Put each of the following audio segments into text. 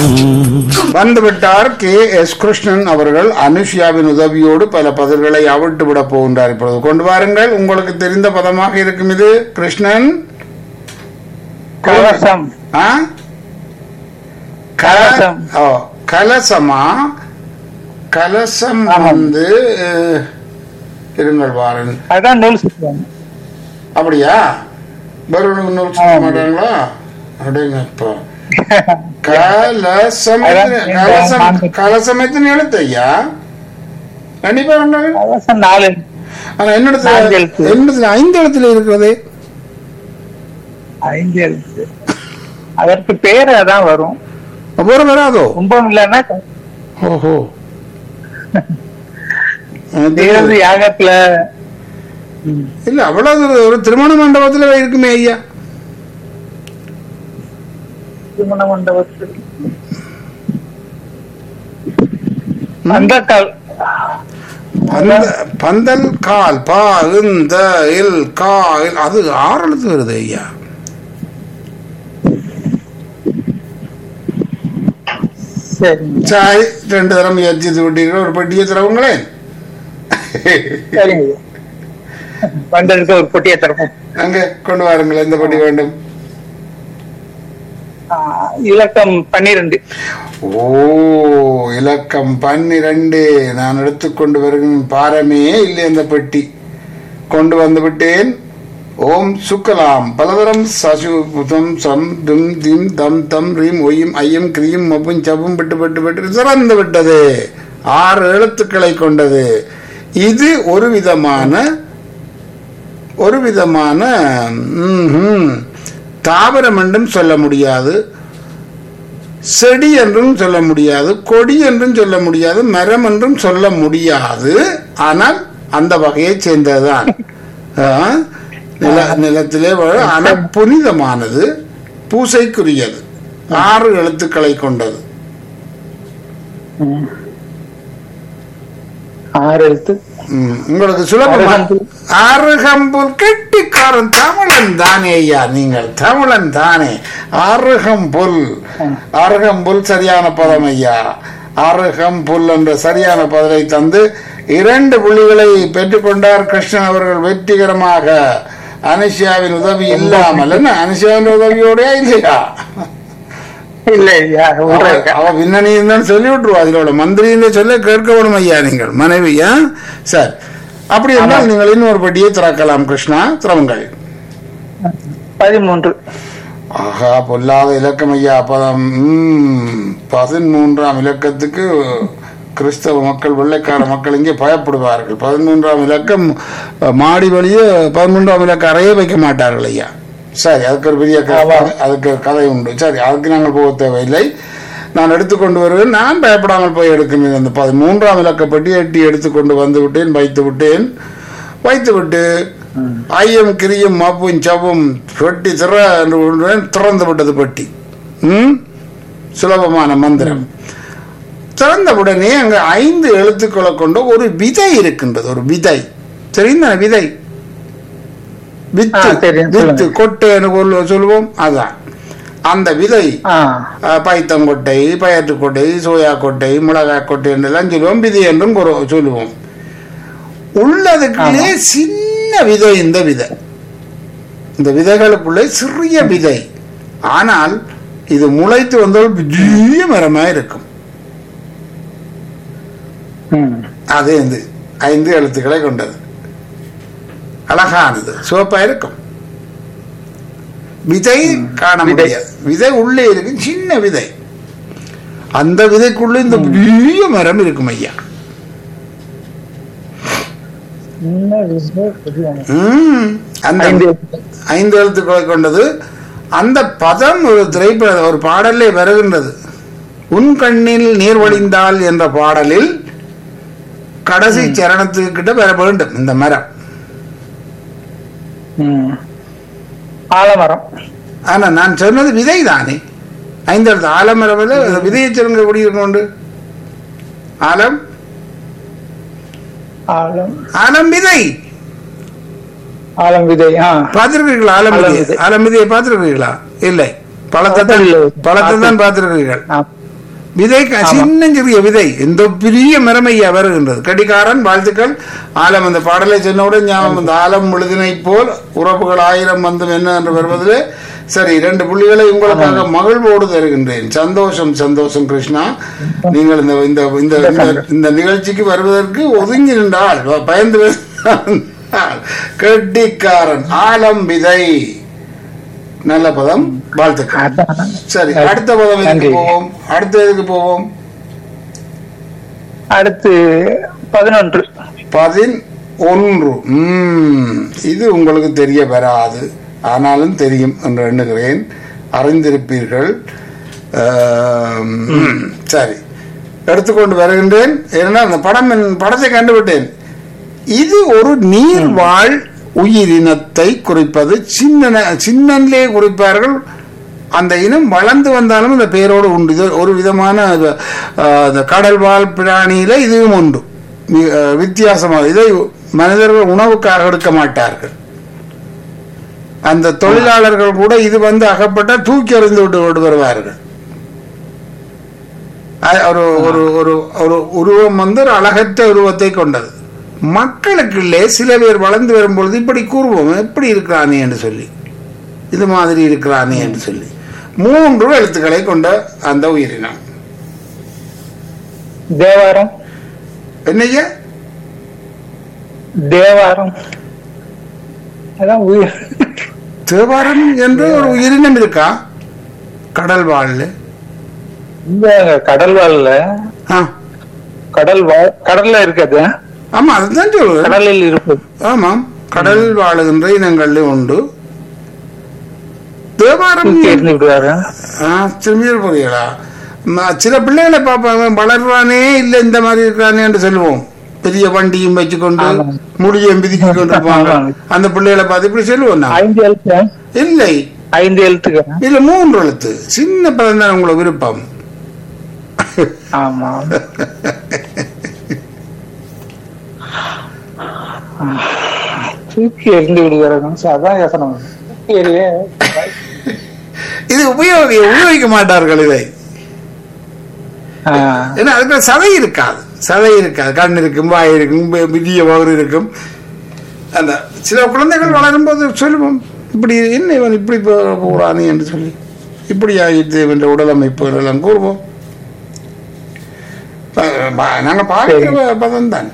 வந்துவிட்டார் K S Krishnan அவர்கள் அனுஷ்யாவின் உதவியோடு பல பதில்களை அவிட்டு விட போகின்றார் இப்பொழுது கொண்டு வாருங்கள் உங்களுக்கு தெரிந்த பதமாக இருக்கும் இது கிருஷ்ணன் கலசம் ஆ? கல- கலசம். ஓ, கலசமா கலசம் ஆமாம். வந்து அஹ், இருங்கள் வாரன் அதான் நூல் சுற்றுவாங்க அப்படியா பருவனுக்கு நூல் சொல்ல ஆமாம். மாட்டாங்களா அப்படிங்கப்பா கலசம் அதான் எத்தனை- இந்த கலசம் மாண்பு- கலசம் எத்தனை எழுத்து ஐயா கண்டிப்பா ரெண்டாவது கலசம் நாலு ஆனா என்னிடத்துல நான்கு எழுத்து. என்னிடத்துல ஐந்து எழுத்துல இருக்கிறது ஐந்து எழுத்து அதற்கு பேர் அதான் வரும் ஒரு வராதோ கும்பம் இல்லைன்னா ஓஹோ தேவதி யாகத்துல ம், இல்ல அவ்வளவு ஒரு- ஒரு திருமண மண்டபத்துல இருக்குமே ஐயா திருமண மண்டபத்தில் அந்த கால் பந்த பந்தல் கால் பா இந்த இல் கா இல் அது ஆறு எழுத்து வருது ஐயா சரிங்க சரி ரெண்டு தரம் முயற்சி விட்டீர்கள் ஒரு பெட்டியை தரவுங்களேன் சரிங்க வந்ததுக்கு ஒரு பொட்டியை தரப்போம் அங்க கொண்டு வாருங்கள் எந்த பெட்டி வேண்டும் ஆ, இலக்கம் பன்னிரண்டு ஓ இலக்கம் பன்னிரண்டு நான் எடுத்துக்கொண்டு வருகிறேன் பாரமே இல்லை அந்த பெட்டி கொண்டு வந்து விட்டேன் ஓம் சுக்கலாம் பலதரம் சசுபுதம் சம் தும் திம் தம் தம் ரீம் ஒய்யும் ஐயும் கிரியும் மப்பும் சப்பும் விட்டு விட்டு விட்டு திறந்து விட்டது ஆறு எழுத்துக்களை கொண்டது இது ஒரு விதமான ஒரு விதமான ம்ஹும், தாவரம் என்றும் சொல்ல முடியாது செடி என்றும் சொல்ல முடியாது கொடி என்றும் சொல்ல முடியாது மரம் என்றும் சொல்ல முடியாது ஆனால் அந்த வகையைச் சேர்ந்ததுதான் ஆ, நில நிலத்திலே வள- ஆனால் புனிதமானது பூசைக்குரியது ஆறு எழுத்துக்களை கொண்டது ம். ஆறு எழுத்து ம், உங்களுக்கு சுலபமா அருகம்புல். அருகம்புல் கெட்டிக்காரன் தமிழன் தானே ஐயா நீங்கள் தமிழன் தானே அருகம்புல் அருகம்புல் சரியான பதம் ஐயா அருகம்புல் என்ற சரியான பதத்தை தந்து இரண்டு புள்ளிகளை பெற்றுக்கொண்டார் கிருஷ்ணன் அவர்கள் வெற்றிகரமாக அனுஷியாவின் உதவி இல்லாமல் என்ன அனுஷியாவின் உதவியோடயா இல்லையா இல்ல ஐயா அவ- விடுறேங்க. அவ பின்னணி இருந்தாலும் சொல்லி விட்டுருவா அதிலோட மந்திரின்னு சொல்ல கேட்க வேணும் ஐயா நீங்கள் மனைவியா சார் அப்படி என்றால் நீங்கள் இன்னொரு படியை திறக்கலாம் கிருஷ்ணா திறவுங்கள் பதிமூன்று ஆஹா பொல்லாத இலக்கம் ஐயா பதம் ம், பதிமூன்றாம் இலக்கத்துக்கு கிறிஸ்தவ மக்கள் வெள்ளைக்கார மக்கள் இங்கே பயப்படுவார்கள் பதிமூன்றாம் இலக்கம் அஹ், மாடி வழியே பதிமூன்றாம் இலக்க அறையே வைக்க மாட்டார்கள் ஐயா சரி அதுக்கு ஒரு பெரிய க- ஆமா. அதுக்கு ஒரு கதை உண்டு சரி அதுக்கு நாங்கள் போக தேவையில்லை நான் எடுத்துக்கொண்டு வருவேன் நான் பயப்படாமல் போய் எடுக்கிறேன் அந்த பதிமூன்றாம் இலக்கப்பட்டி எட்டி எடுத்துக்கொண்டு வந்து விட்டேன் வைத்து விட்டேன் வைத்து விட்டு ஐயம் கிரியும் மாப்பும் சவும் பெட்டி திற என்று விடுவேன், திறந்து விட்டது பெட்டி ம் சுலபமான மந்திரம் திறந்த உடனே அங்க ஐந்து எழுத்துக்களை கொண்ட ஒரு விதை இருக்கின்றது ஒரு விதை தெரியுமா விதை வித்து ஆ, தெரியும், வித்து சொல்லுங்க. கொட்டைன்னு கொள்ளு- சொல்லுவோம் அதான் அந்த விதை ஆ அஹ், பைத்தங்கொட்டை பயற்று கொட்டை சோயா கொட்டை மிளகாய் கொட்டை என்றெல்லாம் சொல்லுவோம் விதை என்றும் கூற- சொல்லுவோம் உள்ளதுக்குள்ளே சின்ன விதை இந்த விதை இந்த விதைகளுக்குள்ளே சிறிய விதை ஆனால் இது முளைத்து வந்தால் பெரிய மரமா இருக்கும் ம் அது இந்த ஐந்து எழுத்துக்களை கொண்டது அழகானது சிவப்பா இருக்கும் விதை காண விதை. முடியாது விதை உள்ளே இருக்கு சின்ன விதை அந்த விதைக்குள்ள இந்த பெரிய மரம் இருக்கும் ஐயா சின்ன விஷயம் பெரிய விஷயம். ம், அந்த ஐந்து ஐந்து எழுத்துக்களை கொண்டது அந்த பதம் ஒரு திரைப்பட ஒரு பாடலே வருகின்றது உன் கண்ணில் நீர் வழிந்தால் என்ற பாடலில் கடைசி சரணத்துக்கு கிட்ட வர வேண்டும் இந்த மரம் ம். ஆலமரம் ஆனா நான் சொன்னது விதை தானே ஐந்து எழுத்து ஆலமரவில் விதையை சொல்லுங்க எப்படி இருக்கும் ஆலம் ஆலம் ஆலம் விதை ஆலம் விதை ஆ பார்த்திருக்கீங்களா ஆலம் விதை ஆலம் விதை. ஆலம் விதையை பார்த்திருக்கீங்களா இல்லை பழத்தை தான் இல்லை. பழத்தை தான் பார்த்திருக்கீர்கள் ஆ. விதை க- சின்னஞ்சிறிய விதை இந்த பெரிய மரமையா வருகின்றது கடிகாரன் வாழ்த்துக்கள் ஆலம் அந்த பாடலை சொன்னவுடன் ஞாபகம் அந்த ஆலம் முழுதினை போல் உறவுகள் ஆயிரம் வந்தும் என்ன என்று வருவதிலே சரி இரண்டு புள்ளிகளை உங்களுக்காக மகிழ்வோடு தருகின்றேன் சந்தோஷம் சந்தோஷம் கிருஷ்ணா நீங்கள் இந்த இந்த இந்த இந்த- இந்த நிகழ்ச்சிக்கு வருவதற்கு ஒதுங்கி நின்றால் பயந்து நின்றால். கெட்டிக்காரன் ஆலம் விதை நல்ல பதம் வாழ்த்துக்கள் அதான். சரி அடுத்த பதம் எதுக்கு நன்றி. போவோம் அடுத்த எதுக்கு போவோம் அடுத்து பதினொன்று பதின் ஒன்று உம், இது உங்களுக்கு தெரிய வராது ஆனாலும் தெரியும் என்று எண்ணுகிறேன் அறிந்திருப்பீர்கள் ஆம், சரி எடுத்துக்கொண்டு வருகின்றேன் ஏன்னா அந்த படம் என் படத்தை கண்டுவிட்டேன் இது ஒரு நீர்வாழ் உயிரினத்தை குறிப்பது சின்ன சின்னன்லே குறிப்பார்கள் அந்த இனம் வளர்ந்து வந்தாலும் இந்த பெயரோடு உண்டு இது ஒரு விதமான அஹ், இந்த கடல் வாழ் பிராணியில இதுவும் உண்டு மி- அஹ், வித்தியாசமாக இதை மனிதர்கள் உணவுக்காக எடுக்க மாட்டார்கள் அந்த தொழிலாளர்கள் கூட இது வந்து அகப்பட்டால் தூக்கி எறிந்து விட்டு விட்டு வருவார்கள் அ- ஒரு ஒரு ஒரு ஒரு உருவம் வந்து ஒரு அழகற்ற உருவத்தை கொண்டது மக்களுக்குள்ளே சில பேர் வளர்ந்து வரும்பொழுது இப்படி கூறுவோம் எப்படி இருக்கிறானே என்று சொல்லி இது மாதிரி இருக்கிறானே என்று சொல்லி மூன்று எழுத்துக்களை கொண்ட அந்த உயிரினம் தேவாரம் என்னையா தேவாரம் அதான் உயிர் தேவாரம் என்று ஒரு உயிரினம் இருக்கா கடல் வாழ்ல இந்த கடல் வாழ்ல ஆ கடல் வாழ் கடல்ல இருக்குது ஆமா அதுதான் சொல்லுவேன் கடலில் இருப்பது ஆமாம் கடல் வாழுகின்ற இனங்கள்ல உண்டு தேவாரம் தூக்கி எறிந்து விடுவாரு ஆ, திரும்பியல் புரியலா ம- சில பிள்ளைகளை பார்ப்பாங்க வளர்றானே இல்ல இந்த மாதிரி இருக்கானே என்று சொல்லுவோம் பெரிய வண்டியும் வச்சுக்கொண்டு ஆமா. முடியும் பிதுக்கி கொண்டு இருப்பாங்க ஆமா. அந்த பிள்ளைகளை பார்த்து இப்படி சொல்லுவோம் நான் ஐந்து எழுத்து இல்லை ஐந்து எழுத்துக்கு இல்ல மூன்று எழுத்து சின்ன பதம் தான் உங்களை விருப்பம் ஆமா தூக்கி எறிந்து விடுவாரு அதான் யோசனை வருது. தூக்கி எறிய இது உபயோக உபயோகிக்க மாட்டார்கள் இதை ஆ, ஏன்னா அதுக்கு சதை இருக்காது சதை இருக்காது கண் இருக்கும் வாய் இருக்கும் பெ- பெரிய வயிறு இருக்கும் அந்த சில குழந்தைகள் வளரும்போது சொல்லுவோம் இப்படி என்ன இவன் இப்படி போ- போறானே என்று சொல்லி இப்படி ஆகிட்டு என்ற உடல் அமைப்புகள் எல்லாம் கூறுவோம் ப- ப- நாங்க பார்க்கிற பதம் தான்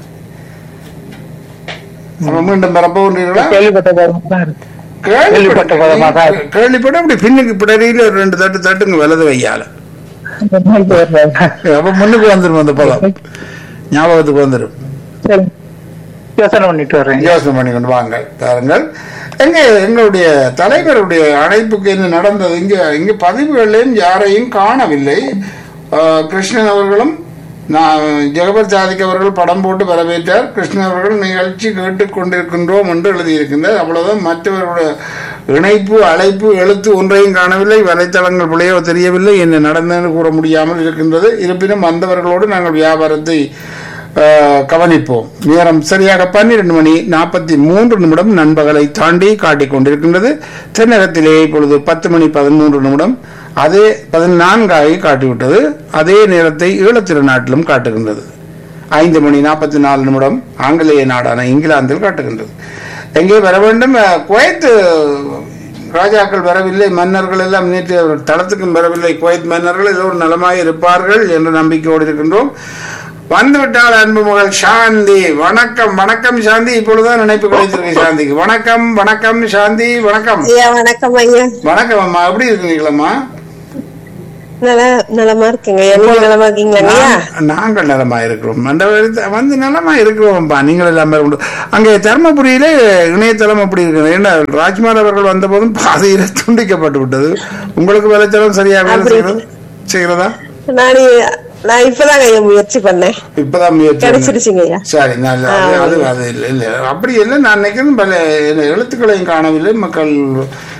அப்ப மீண்டும் பரப்ப ஒன்றீர்களா கேள்விப்பட்ட பாருங்க தான் இருக்கு கேள்விப்பட்ட பதமா தான் கேள்விப்பட்ட இருக்கு. கேள்விப்பட்ட அப்படி பின்னுக்கு பிடரியில ஒரு ரெண்டு தட்டு தட்டுங்க வலது வையால இந்த மாதிரி வர்றாங்க. அப்ப முன்னுக்கு வந்துடும் அந்த பதம் ஞாபகத்துக்கு வந்துடும் சரி யோசனை பண்ணிட்டு வர்றேன் யோசனை பண்ணி கொண்டு வாங்க பாருங்கள் எங்க எங்களுடைய தலைவருடைய அழைப்புக்கு என்ன நடந்தது இங்க இங்க பதிவுகளிலும் யாரையும் காணவில்லை ஆஹ், கிருஷ்ணன் அவர்களும் நான் ஜெகபர் சாதிக் அவர்கள் படம் போட்டு வரவேற்றார் கிருஷ்ணன் அவர்கள் நிகழ்ச்சி கேட்டுக் கொண்டிருக்கின்றோம் என்று எழுதியிருக்கின்றார் அவ்வளவுதான் மற்றவர்களுடைய இணைப்பு அழைப்பு எழுத்து ஒன்றையும் காணவில்லை வலைத்தளங்கள் பிள்ளையோ தெரியவில்லை என்ன நடந்ததுன்னு கூற முடியாமல் இருக்கின்றது இருப்பினும் வந்தவர்களோடு நாங்கள் வியாபாரத்தை ஆஹ், கவனிப்போம் நேரம் சரியாக பன்னிரண்டு மணி நாற்பத்தி மூன்று நிமிடம் நண்பகலை தாண்டி காட்டிக் கொண்டிருக்கின்றது தென்னகத்திலே இப்பொழுது பத்து மணி பதிமூன்று நிமிடம் அதே பதினான்காகி காட்டிவிட்டது அதே நேரத்தை ஈழத்திரு நாட்டிலும் காட்டுகின்றது ஐந்து மணி நாற்பத்தி நாலு நிமிடம் ஆங்கிலேய நாடான இங்கிலாந்தில் காட்டுகின்றது எங்கே வர வேண்டும் அஹ், குவைத்து ராஜாக்கள் வரவில்லை மன்னர்கள் எல்லாம் நேற்று அவர் தளத்துக்கும் வரவில்லை குவைத் மன்னர்கள் ஏதோ ஒரு நலமாய் இருப்பார்கள் என்ற நம்பிக்கையோடு இருக்கின்றோம் வந்துவிட்டால் அன்பு மகள் சாந்தி வணக்கம் வணக்கம் சாந்தி இப்பொழுதுதான் நினைப்பு கிடைத்திருக்கு சாந்திக்கு வணக்கம் வணக்கம் சாந்தி வணக்கம் ஐயா வணக்கம் ஐயா வணக்கம் அம்மா எப்படி இருக்கீங்களம்மா நல்லா நலமா இருக்குங்க ஐயா நீங்க நலமா இருக்கீங்களா ஐயா நான்- நாங்கள் நலமா இருக்கிறோம் அந்த விதத்த- வந்து நலமா இருக்கிறோம்ப்பா நீங்கள் எல்லாமே உண்டு அங்கே தர்மபுரியில இணையதளம் அப்படி இருக்கு ஏன்னா ராஜ்குமார் அவர்கள் வந்த போதும் பாதையில துண்டிக்கப்பட்டு விட்டது உங்களுக்கு வலைத்தளம் சரியா வேலை அப்படி. செய்கிறது செய்கிறதா நான் நான் இப்பதாங்க ஐயா முயற்சி பண்ணேன் இப்பதான் முயற்சி பண்ணேன். கிடைச்சிருச்சுங்க ஐயா சரி நல்ல அது அது அது இல்லை இல்லை அப்படி இல்லை நான் நினைக்கிறேன் பல எழுத்துக்களையும் காணவில்லை மக்கள்